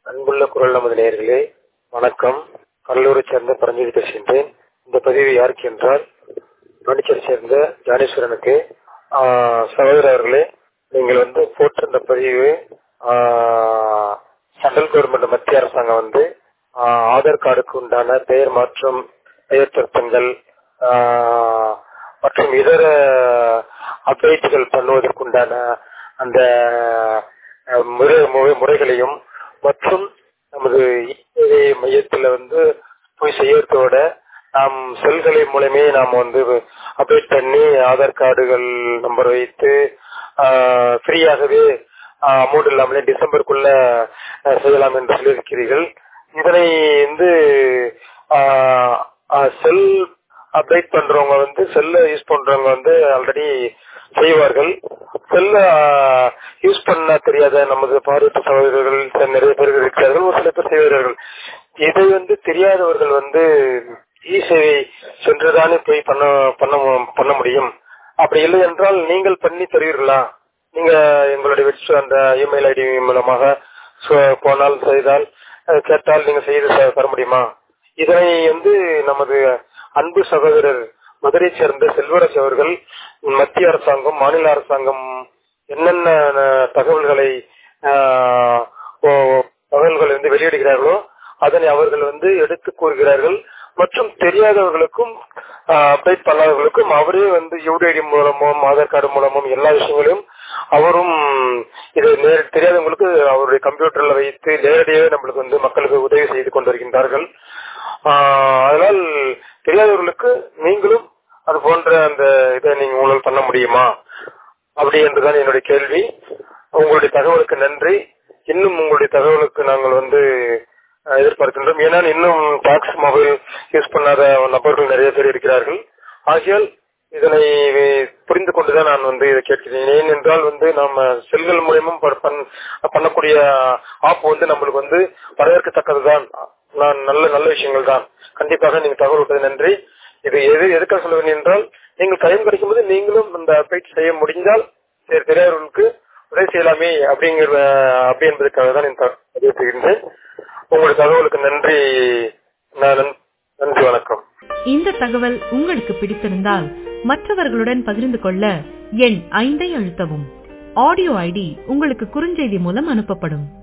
அன்புள்ள குரல் நமது நேயர்களே வணக்கம் கடலூரை சேர்ந்த பரஞ்சோதி பேசுகின்றேன் இந்த பதிவு யாருக்கு என்றால் பாண்டிச்சேரி சேர்ந்த ஜானேஸ்வரனுக்கு ஆஹ், சகோதரர் அவர்களே நீங்கள் வந்து போட்டிருந்த பதிவு ஆஹ், சென்ட்ரல் கவர்மெண்ட் மத்திய அரசாங்கம் வந்து ஆஹ், ஆதார் கார்டுக்கு உண்டான பெயர் மாற்றம் பெயர் திருத்தங்கள் ஆஹ், மற்றும் இதர அப்டேட்டுகள் பண்ணுவதற்குண்டான அந்த அஹ், முறை முறை- முறைகளையும் மற்றும் நமது இ-சேவை மையத்துல வந்து போய் செய்யறதோட நாம் செல்களை மூலமே நாம் வந்து அப்டேட் பண்ணி ஆதார் கார்டுகள் நம்பர் வைத்து ஃப்ரீயாகவே அமௌண்ட் இல்லாமலே டிசம்பருக்குள்ள அஹ், செய்யலாம் என்று சொல்லியிருக்கிறீர்கள் இதனை வந்து செல் அப்டேட் பண்றவங்க வந்து செல்ல யூஸ் பண்றவங்க வந்து ஆல்ரெடி செய்வார்கள் செல்ல யூஸ் பண்ண தெரியாத நமது பார்வையற்ற சகோதரர்கள் நிறைய பேர் இருக்கிறார்கள் ஒரு சில பேர் செய்வார்கள் இதை வந்து தெரியாதவர்கள் வந்து இ சேவை சென்றுதானே போய் பண்ண பண்ண மு- பண்ண முடியும் அப்படி இல்லை என்றால் நீங்கள் பண்ணி தருவீர்களா நீங்க எங்களுடைய வெப்ஸ் அந்த இமெயில் ஐடி மூலமாக சு- போனால் செய்தால் அஹ், கேட்டால் நீங்க செய்து த- தர முடியுமா இதனை வந்து நமது அன்பு சகோதரர் மதுரை சேர்ந்த செல்வராஜ் அவர்கள் மத்திய அரசாங்கம் மாநில அரசாங்கம் என்னென்ன அஹ், தகவல்களை ஆஹ், ஓ- தகவல்களை வந்து வெளியிடுகிறார்களோ அதனை அவர்கள் வந்து எடுத்து கூறுகிறார்கள் மற்றும் தெரியாதவர்களுக்கும் அப்டேட் பண்ணாதவர்களுக்கும் அவரே வந்து யூடிஐடி மூலமும் ஆதார் கார்டு மூலமும் எல்லா விஷயங்களையும் அவரும் இது நேர தெரியாதவங்களுக்கு அவருடைய கம்ப்யூட்டர்ல வைத்து நேரடியாகவே நம்மளுக்கு வந்து மக்களுக்கு உதவி செய்து கொண்டு வருகின்றார்கள் ஆஹ் அதனால் தெரியாதவர்களுக்கு நீங்களும் அது போன்ற அந்த இதை நீங்க உங்களால் பண்ண முடியுமா அப்படி என்றுதான் என்னுடைய கேள்வி உங்களுடைய தகவலுக்கு நன்றி இன்னும் உங்களுடைய தகவலுக்கு நாங்கள் வந்து அஹ், எதிர்பார்க்கின்றோம் ஏன்னா இன்னும் டாக்ஸ் மொபைல் யூஸ் பண்ணாத நபர்கள் நிறைய பேர் இருக்கிறார்கள் ஆகையால் இதனை புரிந்து கொண்டுதான் நான் வந்து இதை கேட்கிறேன் ஏனென்றால் வந்து நம்ம செல்கள் மூலியமும் ப- பண்- பண்ணக்கூடிய ஆப் வந்து நம்மளுக்கு வந்து வரவேற்கத்தக்கதுதான் நான் நல்ல நல்ல விஷயங்கள் தான் கண்டிப்பாக நீங்க தகவல் விட்டது நன்றி இது எது எதுக்காக சொல்லுவேன் என்றால் நீங்கள் டைம் கிடைக்கும் போது நீங்களும் அந்த அப்டேட் செய்ய முடிந்தால் சரி, தெரியாதவர்களுக்கு உதவி செய்யலாமே அப்படிங்கிற அப்படி என்பதற்காக தான் இந்த பதிவு செய்கின்றேன் உங்களுடைய தகவலுக்கு நன்றி நான் நன்- நன்றி வணக்கம் இந்த தகவல் உங்களுக்கு பிடித்திருந்தால் மற்றவர்களுடன் பகிர்ந்து கொள்ள எண் ஐந்தை அழுத்தவும் ஆடியோ ஐடி உங்களுக்கு குறுஞ்செய்தி மூலம் அனுப்பப்படும்